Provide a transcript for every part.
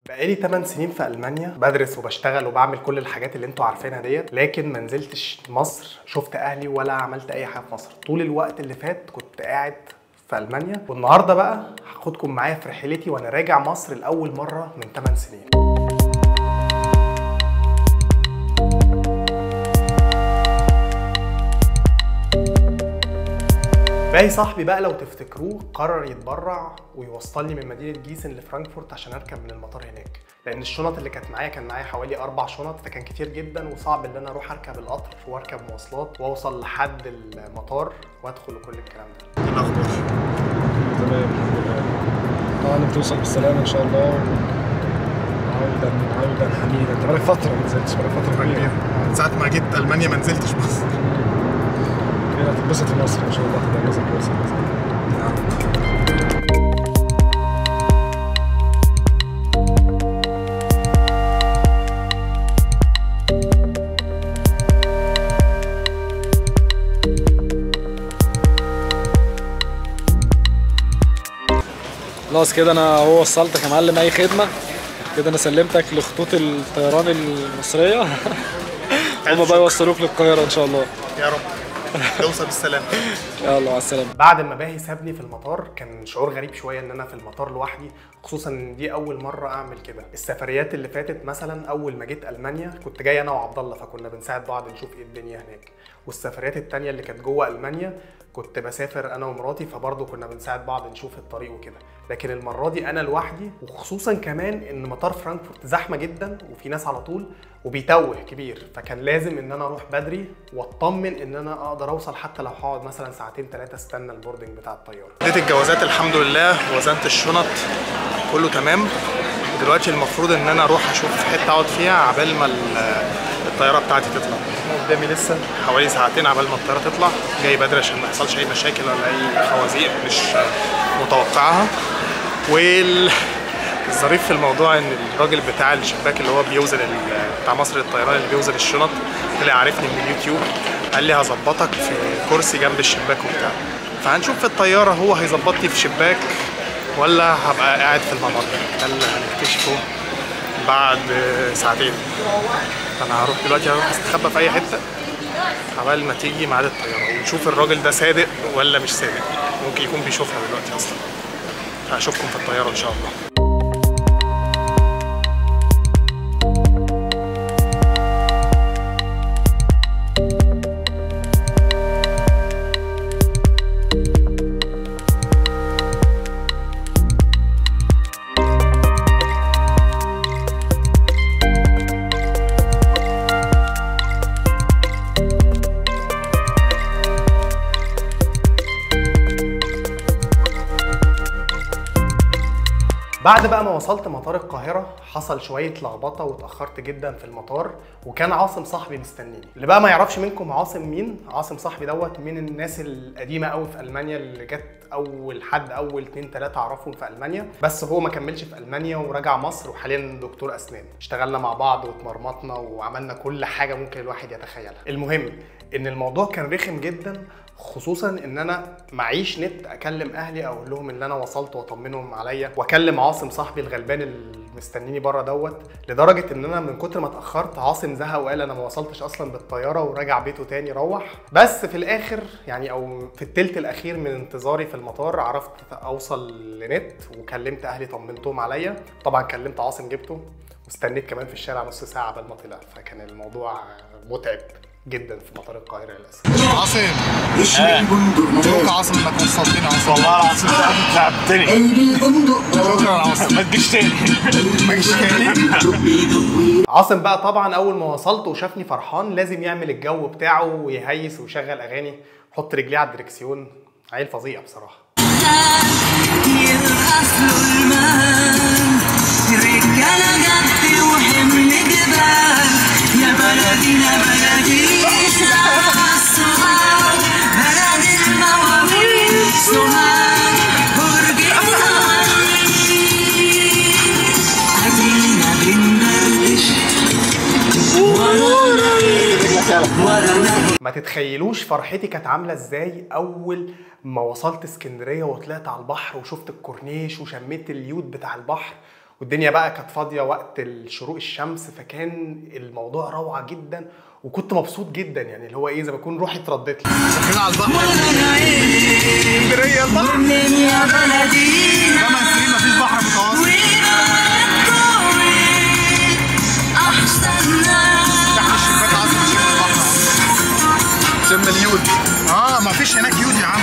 بقالي 8 سنين في المانيا بدرس وبشتغل وبعمل كل الحاجات اللي انتوا عارفينها ديت لكن ما نزلتش مصر شفت اهلي ولا عملت اي حاجه في مصر طول الوقت اللي فات كنت قاعد في المانيا والنهارده بقى هاخدكم معايا في رحلتي وانا راجع مصر لاول مره من 8 سنين باقي صاحبي بقى لو تفتكروه قرر يتبرع ويوصلني من مدينه جيسن لفرانكفورت عشان اركب من المطار هناك لان الشنط اللي كانت معايا كان معايا حوالي اربع شنط فكان كتير جدا وصعب ان انا اروح اركب القطر واركب مواصلات واوصل لحد المطار وادخل وكل الكلام ده ايه الاخبار تمام الحمد لله طبعا بتوصل بالسلامة إن شاء الله عودا عودا حميدا أنت بقالك فترة ما نزلتش بقالك فترة كبيرة من ساعه ما جيت المانيا ما نزلتش مصر كده هتتبسط في مصر إن شاء الله تبقى أجازة كويسة بإذن الله. خلاص كده انا هو وصلتك يا معلم اي خدمه كده انا سلمتك لخطوط الطيران المصريه هما بقى يوصلوك للقاهره ان شاء الله يا رب توصل بالسلامه يلا مع السلامه بعد ما باهي سابني في المطار كان شعور غريب شويه ان انا في المطار لوحدي خصوصا ان دي اول مره اعمل كده السفريات اللي فاتت مثلا اول ما جيت المانيا كنت جاي انا وعبد الله فكنا بنساعد بعض نشوف ايه الدنيا هناك والسفريات التانية اللي كانت جوه المانيا كنت بسافر انا ومراتي فبرضه كنا بنساعد بعض نشوف الطريق وكده لكن المره دي انا لوحدي وخصوصا كمان ان مطار فرانكفورت زحمه جدا وفي ناس على طول وبيتوه كبير فكان لازم ان انا اروح بدري واطمن ان انا اقدر اوصل حتى لو هقعد مثلا ساعتين ثلاثه استنى البوردنج بتاع الطياره اديت الجوازات الحمد لله وزنت الشنط كله تمام دلوقتي المفروض ان انا اروح اشوف حته اقعد فيها عبال ما ال- الطياره بتاعتي تطلع قدامي لسه حوالي ساعتين عبال ما الطياره تطلع جاي بدري عشان ما يحصلش اي مشاكل ولا اي خوازيق مش متوقعها وال الظريف في الموضوع ان الراجل بتاع الشباك اللي هو بيوزن ال- بتاع مصر للطيران اللي بيوزن الشنط طلع عارفني من اليوتيوب قال لي هظبطك في كرسي جنب الشباك وبتاع فهنشوف في الطياره هو هيظبطني في شباك ولا هبقى قاعد في الممر ده اللي هنكتشفه بعد ساعتين فانا هروح دلوقتي هروح استخبى في اي حته عبال ما تيجي ميعاد الطياره ونشوف الراجل ده صادق ولا مش صادق ممكن يكون بيشوفنا دلوقتي اصلا هشوفكم في الطياره ان شاء الله بعد بقى ما وصلت مطار القاهرة حصل شوية لخبطة واتأخرت جدا في المطار وكان عاصم صاحبي مستنيني اللي بقى ما يعرفش منكم عاصم مين عاصم صاحبي دوت من الناس القديمة قوي في ألمانيا اللي جت أول حد أول اتنين تلاتة أعرفهم في ألمانيا بس هو ما كملش في ألمانيا ورجع مصر وحاليا دكتور أسنان اشتغلنا مع بعض واتمرمطنا وعملنا كل حاجة ممكن الواحد يتخيلها المهم إن الموضوع كان رخم جدا خصوصا ان انا معيش نت اكلم اهلي اقول لهم ان انا وصلت واطمنهم عليا واكلم عاصم صاحبي الغلبان اللي مستنيني بره دوت لدرجه ان انا من كتر ما اتاخرت عاصم زهق وقال انا ما وصلتش اصلا بالطياره ورجع بيته تاني روح بس في الاخر يعني او في التلت الاخير من انتظاري في المطار عرفت اوصل لنت وكلمت اهلي طمنتهم عليا طبعا كلمت عاصم جبته واستنيت كمان في الشارع نص ساعه قبل ما طلع فكان الموضوع متعب جدا في مطار القاهره للاسف عاصم مبروك عاصم انك وصلتني عاصم والله العظيم انت تعبتني شكرا عاصم ما تجيش تاني ما جيش تاني عاصم بقى طبعا اول ما وصلت وشافني فرحان لازم يعمل الجو بتاعه ويهيس ويشغل اغاني حط رجليه على الدركسيون عيل فظيع بصراحه يرقص المال رجالة جد وحمل جبال يا بلدنا بلدي الصغار بلد المواويل سهاد برج الأواني أدينا بندردش ورانا ورانا ما تتخيلوش فرحتي كانت عامله ازاي اول ما وصلت اسكندريه وطلعت على البحر وشفت الكورنيش وشميت اليود بتاع البحر والدنيا بقى كانت فاضيه وقت الشروق الشمس فكان الموضوع روعه جدا وكنت مبسوط جدا يعني اللي هو ايه زي ما اكون روحي اتردت لي داخلين على البحر اسكندريه البحر منين يا بلدي خمس سنين مفيش بحر متوسط أحسن ناس تحت الشباك عاصم شم البحر شم اليود اه مفيش هناك يود يا عم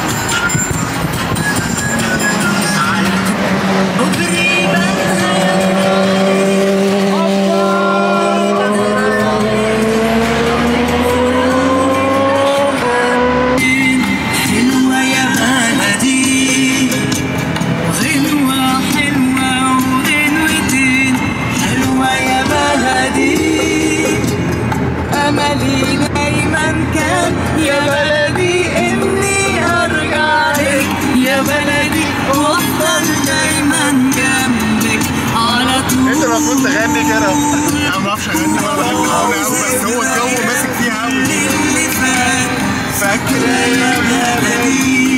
حلوة يا بلدي غنوة حلوة وغنوتين حلوة يا بلدي أملي دايما كان يا بلدي إني أرجع لك يا بلدي وأفضل دايما جنبك على طول انت المفروض تغني كده انا ما بعرفش اغني ولا بحب الاغنيه قوي بس هو الجو ماسك فيها قوي اللي فات فاكره يا بلدي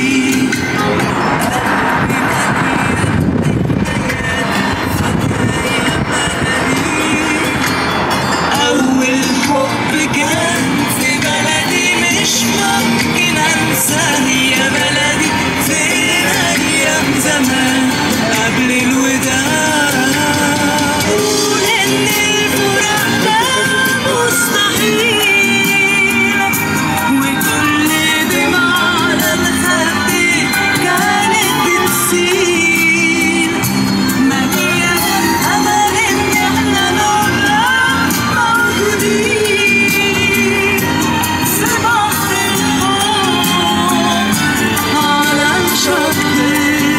أول حب كان في بلدي مش ممكن أنساه يا بلدي فين أيام زمان قبل الوداع قول إن الفراق ده مستحيل وكل دمعة على الخد كانت بتسيل مليان أمل إن إحنا نبقى موجودين في بحر الحب على شطين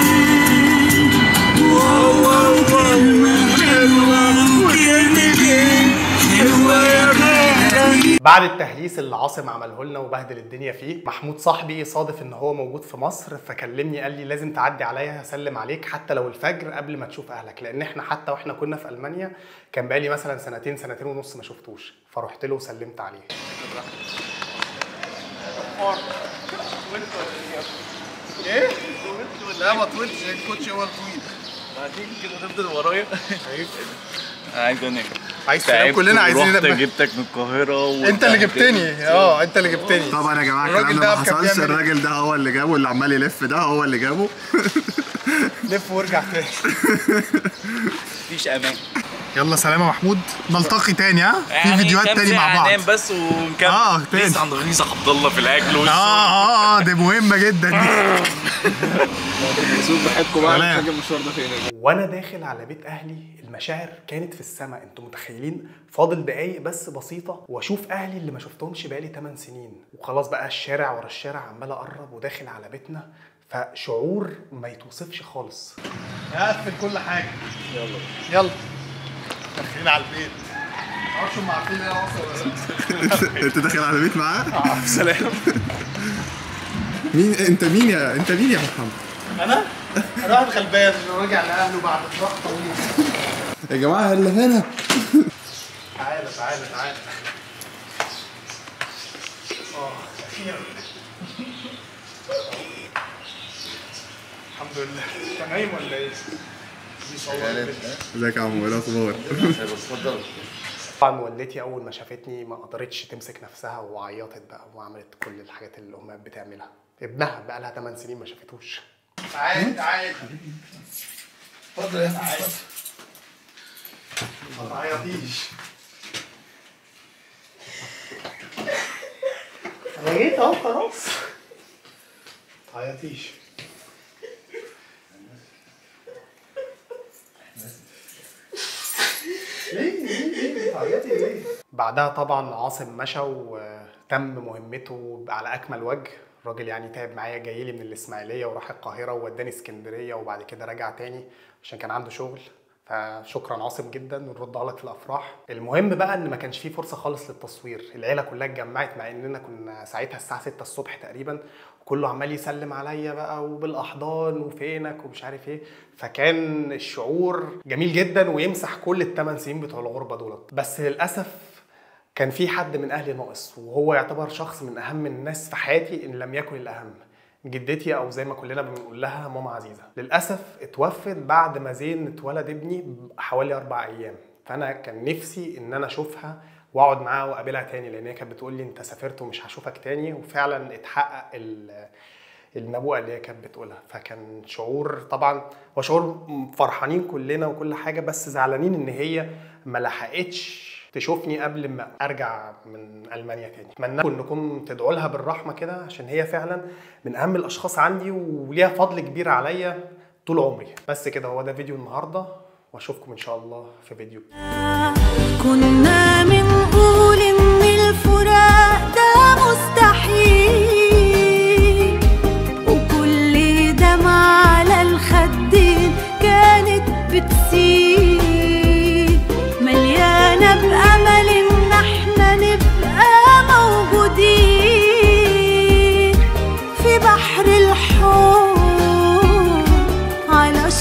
واو واو كلمة حلوة وكلمتين حلوة يا بلدي بعد التهييس اللي عاصم عمله لنا وبهدل الدنيا فيه محمود صاحبي صادف ان هو موجود في مصر فكلمني قال لي لازم تعدي عليا هسلم عليك حتى لو الفجر قبل ما تشوف اهلك لان احنا حتى واحنا كنا في المانيا كان بقالي مثلا سنتين سنتين ونص ما شفتوش فرحت له وسلمت عليه ايه؟ لا ما طولتش الكوتش هو الطويل بعدين كده تفضل ورايا عايز انام عايز تنام تعبت كلنا عايزين ورحت ننام جبتك من القاهرة انت اللي جبتني اه انت اللي جبتني طبعا يا جماعه الراجل الكلام ده ده ما كان حصلش بيعمل إيه؟ الراجل ده هو اللي جابه اللي عمال يلف ده هو اللي جابه لف وارجع تاني مفيش امان يلا سلام يا محمود نلتقي تاني ها في فيديوهات كام تاني ساعة مع بعض ننام بس ونكمل آه، تاني. لسه عند رئيس عبد الله في الاكل اه والشرب اه اه دي مهمه جدا دي بحبكم بقى سلام. محتاج المشوار ده فين وانا داخل على بيت اهلي المشاعر كانت في السماء انتوا متخيلين فاضل دقايق بس بسيطه واشوف اهلي اللي ما شفتهمش بقالي 8 سنين وخلاص بقى الشارع ورا الشارع عمال اقرب وداخل على بيتنا فشعور ما يتوصفش خالص هقفل كل حاجه يلا يلا داخلين على البيت معرفش هم عارفين ان انا واصل ولا لا انت داخل على بيت معاه سلام مين انت مين يا انت مين يا محمد انا انا واحد غلبان راجع لاهله بعد فراق طويل يا جماعه اللي هنا تعالى تعالى تعالى اه اخيرا الحمد لله انت نايم ولا ايه؟ ازيك يا عمو ايه الاخبار طبعا والدتي اول ما شافتني ما قدرتش تمسك نفسها وعيطت بقى وعملت كل الحاجات اللي الامهات بتعملها ابنها بقى لها 8 سنين ما شافتوش تعال تعال اتفضل يا اتفضل ما تعيطيش انا جيت اهو خلاص ما تعيطيش ليه ليه ليه بتعيطي ليه؟ بعدها طبعا عاصم مشى وتم مهمته على اكمل وجه الراجل يعني تعب معايا جاي لي من الاسماعيليه وراح القاهره ووداني اسكندريه وبعد كده رجع تاني عشان كان عنده شغل فشكرا عاصم جدا ونردها لك في الافراح المهم بقى ان ما كانش فيه فرصه خالص للتصوير العيله كلها اتجمعت مع اننا كنا ساعتها الساعه 6 الصبح تقريبا وكله عمال يسلم عليا بقى وبالاحضان وفينك ومش عارف ايه فكان الشعور جميل جدا ويمسح كل الثمان سنين بتوع الغربه دولت بس للاسف كان في حد من اهلي ناقص وهو يعتبر شخص من اهم الناس في حياتي ان لم يكن الاهم جدتي او زي ما كلنا بنقول لها ماما عزيزه للاسف اتوفت بعد ما زين اتولد ابني بحوالي اربع ايام فانا كان نفسي ان انا اشوفها واقعد معاها واقابلها تاني لان هي كانت بتقول لي انت سافرت ومش هشوفك تاني وفعلا اتحقق ال- النبوءه اللي هي كانت بتقولها فكان شعور طبعا هو شعور فرحانين كلنا وكل حاجه بس زعلانين ان هي ما لحقتش تشوفني قبل ما ارجع من المانيا تاني اتمنى انكم تدعوا لها بالرحمه كده عشان هي فعلا من اهم الاشخاص عندي وليها فضل كبير عليا طول عمري بس كده هو ده فيديو النهارده واشوفكم ان شاء الله في فيديو كنا بنقول ان الفراق ده مستحيل وكل دمعة على الخدين كانت بتسيل مليانة بأمل ان احنا نبقى موجودين في بحر الحب على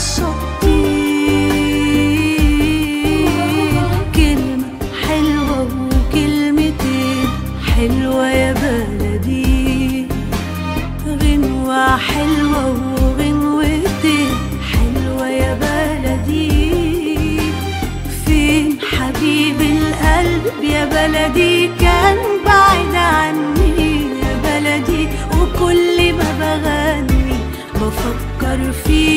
الشطين كلمة حلوة وكلمتين حلوة يا بلدي غنوة حلوة وغنوتين حلوة يا بلدي فين حبيب القلب يا بلدي كان بعيد عني يا بلدي وكل ما بغني بفكر فيه